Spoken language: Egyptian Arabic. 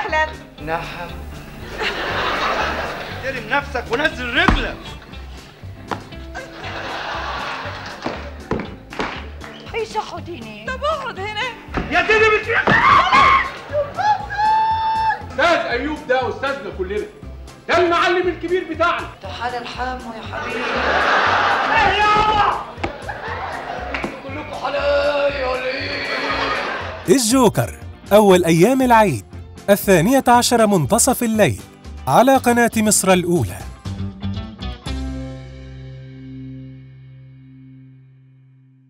وسهلا نعم احترم نفسك ونزل رجلك ايش اقعد هنا طب اقعد هنا يا سيدي مش استاذ ايوب ده استاذنا كلنا ده المعلم الكبير بتاعنا تعال الحاموا يا حبيبي كلكم حلايا ولا ايه الجوكر أول أيام العيد الثانية عشر منتصف الليل على قناة مصر الأولى